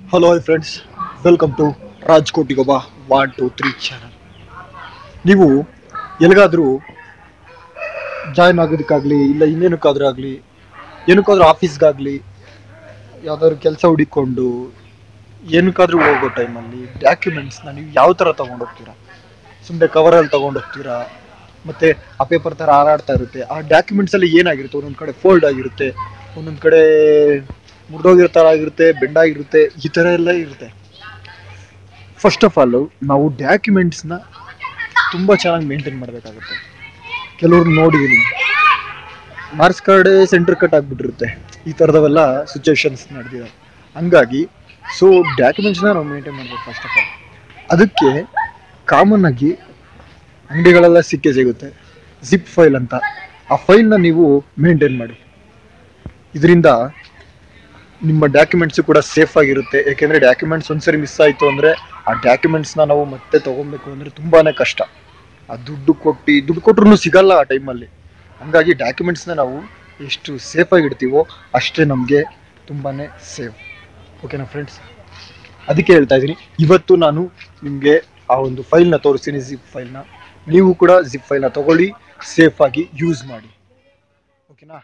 hello hi friends welcome to ರಾಜ್ಕೋಟಿಗೊಬ್ಬ one two three channel ನೀವು ಎಲ್ಲಿಗಾದರೂ ಜಾಯ್ನ್ ಆಗೋದಕ್ಕಾಗಲಿ ಇಲ್ಲ ಇನ್ನೇನಕ್ಕಾದ್ರೂ ಆಗಲಿ ಏನಕ್ಕಾದ್ರೂ ಆಫೀಸ್ಗಾಗಲಿ ಯಾವ್ದಾದ್ರು ಕೆಲಸ ಹುಡುಕೊಂಡು ಏನಕ್ಕಾದ್ರೂ ಹೋಗೋ ಟೈಮಲ್ಲಿ ಡಾಕ್ಯುಮೆಂಟ್ಸ್ನ ನೀವು ಯಾವ ಥರ ತೊಗೊಂಡೋಗ್ತೀರಾ ಸುಮ್ಮನೆ ಕವರಲ್ಲಿ ತೊಗೊಂಡೋಗ್ತೀರಾ ಮತ್ತು ಆ ಪೇಪರ್ ಥರ ಹಾರಾಡ್ತಾ ಇರುತ್ತೆ ಆ ಡಾಕ್ಯುಮೆಂಟ್ಸಲ್ಲಿ ಏನಾಗಿರುತ್ತೆ ಒಂದೊಂದು ಕಡೆ ಫೋಲ್ಡ್ ಆಗಿರುತ್ತೆ ಒಂದೊಂದು ಕಡೆ ಮುರಿದೋಗಿರೋ ಥರ ಆಗಿರುತ್ತೆ ಬೆಂಡಾಗಿರುತ್ತೆ ಈ ಥರ ಎಲ್ಲ ಇರುತ್ತೆ ಫಸ್ಟ್ ಆಫ್ ಆಲ್ ನಾವು ಡಾಕ್ಯುಮೆಂಟ್ಸ್ನ ತುಂಬ ಚೆನ್ನಾಗಿ ಮೇಂಟೈನ್ ಮಾಡಬೇಕಾಗುತ್ತೆ ಕೆಲವ್ರು ನೋಡಿದ್ದೀನಿ ಮಾರ್ಕ್ಸ್ ಕಾರ್ಡ್ ಸೆಂಟರ್ ಕಟ್ ಆಗಿಬಿಟ್ಟಿರುತ್ತೆ ಈ ಥರದವೆಲ್ಲ ಸಿಚುವೇಶನ್ಸ್ ನಡೆದಿದೆ ಹಂಗಾಗಿ ಸೊ ಡಾಕ್ಯುಮೆಂಟ್ಸ್ನ ನಾವು ಮೇಂಟೈನ್ ಮಾಡಬೇಕು ಫಸ್ಟ್ ಆಫ್ ಆಲ್ ಅದಕ್ಕೆ ಕಾಮನ್ ಆಗಿ ಅಂಗಡಿಗಳೆಲ್ಲ ಸಿಕ್ಕೇ ಸಿಗುತ್ತೆ ಜಿಪ್ ಫೈಲ್ ಅಂತ ಆ ಫೈಲ್ನ ನೀವು ಮೇಂಟೈನ್ ಮಾಡಿ ಇದರಿಂದ ನಿಮ್ಮ ಡಾಕ್ಯುಮೆಂಟ್ಸು ಕೂಡ ಸೇಫ್ ಆಗಿರುತ್ತೆ ಯಾಕೆಂದರೆ ಡಾಕ್ಯುಮೆಂಟ್ಸ್ ಒಂದ್ಸರಿ ಮಿಸ್ ಆಯಿತು ಅಂದರೆ ಆ ಡಾಕ್ಯುಮೆಂಟ್ಸ್ನ ನಾವು ಮತ್ತೆ ತೊಗೊಬೇಕು ಅಂದರೆ ತುಂಬಾ ಕಷ್ಟ ಆ ದುಡ್ಡು ಕೊಟ್ಟು ದುಡ್ಡು ಕೊಟ್ರು ಸಿಗಲ್ಲ ಆ ಟೈಮಲ್ಲಿ ಹಂಗಾಗಿ ಡಾಕ್ಯುಮೆಂಟ್ಸ್ನ ನಾವು ಎಷ್ಟು ಸೇಫಾಗಿ ಇಡ್ತೀವೋ ಅಷ್ಟೇ ನಮಗೆ ತುಂಬಾ ಸೇಫ್ ಓಕೆನಾ ಫ್ರೆಂಡ್ಸ್ ಅದಕ್ಕೆ ಹೇಳ್ತಾ ಇದ್ದೀನಿ ಇವತ್ತು ನಾನು ನಿಮಗೆ ಆ ಒಂದು ಫೈಲ್ನ ತೋರಿಸ್ತೀನಿ ಜಿಪ್ ಫೈಲ್ನ ನೀವು ಕೂಡ ಜಿಪ್ ಫೈಲ್ನ ತಗೊಳ್ಳಿ ಸೇಫಾಗಿ ಯೂಸ್ ಮಾಡಿ ಓಕೆನಾ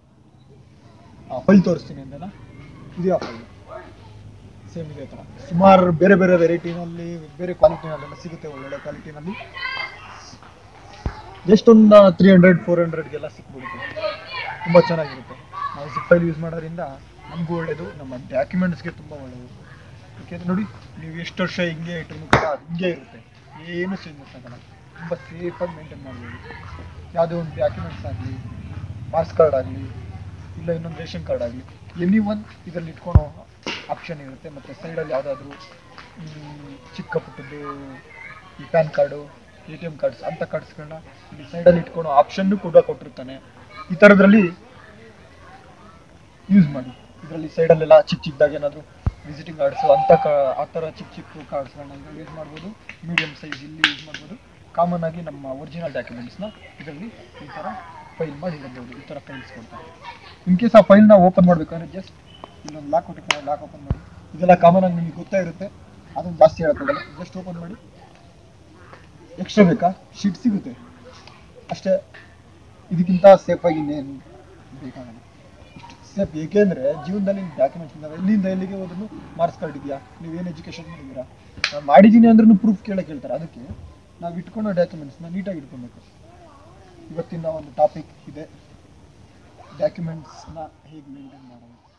ಆ ಫೈಲ್ ತೋರಿಸ್ತೀನಿ ಅಂದನಾ ಇದೆಯಾ ಫೈಲ್ ಸೇಮ್ ಇದೇ ಥರ ಸುಮಾರು ಬೇರೆ ಬೇರೆ ವೆರೈಟಿನಲ್ಲಿ ಬೇರೆ ಕ್ವಾಲಿಟಿನಲ್ಲೆಲ್ಲ ಸಿಗುತ್ತೆ ಒಳ್ಳೊಳ್ಳೆ ಕ್ವಾಲಿಟಿನಲ್ಲಿ ಜಸ್ಟ್ ಒಂದು ತ್ರೀ ಹಂಡ್ರೆಡ್ ಫೋರ್ ಹಂಡ್ರೆಡ್ಗೆಲ್ಲ ಸಿಕ್ಬಿಡುತ್ತೆ ತುಂಬ ಚೆನ್ನಾಗಿರುತ್ತೆ ನಾವು ಜಿಪ್ ಫೈಲ್ ಯೂಸ್ ಮಾಡೋದ್ರಿಂದ ನಮಗೂ ಒಳ್ಳೆಯದು ನಮ್ಮ ಡಾಕ್ಯುಮೆಂಟ್ಸ್ಗೆ ತುಂಬ ಒಳ್ಳೆಯದು ಯಾಕೆಂದ್ರೆ ನೋಡಿ ನೀವು ಎಷ್ಟು ವರ್ಷ ಹಿಂಗೆ ಇಟ್ಟರು ಕೂಡ ಅದು ಹಿಂಗೆ ಇರುತ್ತೆ ಏನು ಚೇಂಜಸ್ ಆಗಲ್ಲ ತುಂಬ ಸೇಫಾಗಿ ಮೇಂಟೈನ್ ಮಾಡ್ಬೋದು ಯಾವುದೇ ಒಂದು ಡಾಕ್ಯುಮೆಂಟ್ಸ್ ಆಗಲಿ ಮಾರ್ಕ್ಸ್ ಕಾರ್ಡ್ ಆಗಲಿ ಇಲ್ಲ ಇನ್ನೊಂದು ರೇಷನ್ ಕಾರ್ಡ್ ಆಗಲಿ ಎನಿ ಒನ್ ಇದರಲ್ಲಿ ಇಟ್ಕೊಳೋ ಆಪ್ಷನ್ ಇರುತ್ತೆ ಮತ್ತು ಸೈಡಲ್ಲಿ ಯಾವುದಾದ್ರೂ ಚಿಕ್ಕ ಪುಟ್ಟದ್ದು ಈ PAN card A T M cards ಅಂಥ ಕಾರ್ಡ್ಸ್ಗಳನ್ನ ಇಲ್ಲಿ ಸೈಡಲ್ಲಿ ಇಟ್ಕೊಳೋ ಆಪ್ಷನ್ನು ಕೂಡ ಕೊಟ್ಟಿರ್ತಾನೆ ಈ ಥರದ್ರಲ್ಲಿ ಯೂಸ್ ಮಾಡಿ ಇದರಲ್ಲಿ ಸೈಡಲ್ಲೆಲ್ಲ ಚಿಕ್ಕ ಚಿಕ್ಕದಾಗಿ ಏನಾದರೂ ವಿಸಿಟಿಂಗ್ ಕಾರ್ಡ್ಸು ಅಂಥ ಕಾ ಆ ಥರ ಚಿಕ್ಕ ಚಿಕ್ಕ ಕಾರ್ಡ್ಸ್ಗಳನ್ನ ಇದರಲ್ಲಿ ಯೂಸ್ ಮಾಡ್ಬೋದು ಮೀಡಿಯಮ್ ಸೈಜ್ ಇಲ್ಲಿ ಯೂಸ್ ಮಾಡ್ಬೋದು ಕಾಮನ್ ಆಗಿ ನಮ್ಮ ಒರಿಜಿನಲ್ ಡಾಕ್ಯುಮೆಂಟ್ಸ್ನ ಇದರಲ್ಲಿ ಈ ಥರ ಫೈಲ್ ಮಾಡಿ ಇಡಬಹುದು ಈ ಥರ ಫೈಲ್ಸ್ ಕೊಡ್ತಾರೆ ಇನ್ ಕೇಸ್ ಆ ಫೈಲ್ನ ಓಪನ್ ಮಾಡಬೇಕಂದ್ರೆ ಜಸ್ಟ್ ಇಲ್ಲೊಂದು ಲಾಕ್ ಕೊಟ್ಟಿರ್ತಾರೆ ಲಾಕ್ ಓಪನ್ ಮಾಡಿ ಇದೆಲ್ಲ ಕಾಮನ್ ಆಗಿ ನಿಮಗೆ ಗೊತ್ತೇ ಇರುತ್ತೆ ಅದನ್ನು ಜಾಸ್ತಿ ಹೇಳೋಕ್ಕಾಗಲ್ಲ ಜಸ್ಟ್ ಓಪನ್ ಮಾಡಿ ಎಕ್ಸ್ಟ್ರಾ ಬೇಕಾ ಶೀಟ್ ಸಿಗುತ್ತೆ ಅಷ್ಟೇ ಇದಕ್ಕಿಂತ ಸೇಫಾಗಿ ಇನ್ನೇನು ಬೇಕಾಗಲ್ಲ ಇಷ್ಟು ಸೇಫ್ ಏಕೆಂದರೆ ಜೀವನದಲ್ಲಿ ಡಾಕ್ಯುಮೆಂಟ್ಸ್ ಇದ್ದಾವೆ ಇಲ್ಲಿಂದ ಎಲ್ಲಿಗೆ ಹೋದ್ರೂ ಮಾರ್ಕ್ಸ್ ಕಾರ್ಡ್ ಇದೆಯಾ ನೀವೇನು ಎಜುಕೇಷನ್ ಮಾಡಿದ್ದೀರಾ ನಾನು ಮಾಡಿದ್ದೀನಿ ಅಂದ್ರೂ ಪ್ರೂಫ್ ಕೇಳಕ್ಕೆ ಹೇಳ್ತಾರೆ ಅದಕ್ಕೆ ನಾವು ಇಟ್ಕೊಳ್ಳೋ ಡಾಕ್ಯುಮೆಂಟ್ಸ್ನ ನೀಟಾಗಿ ಇಟ್ಕೊಬೇಕು ಇವತ್ತಿನ ಒಂದು ಟಾಪಿಕ್ ಇದೆ ಡಾಕ್ಯುಮೆಂಟ್ಸ್ನ ಹೇಗೆ ಮೇಂಟೈನ್ ಮಾಡೋದು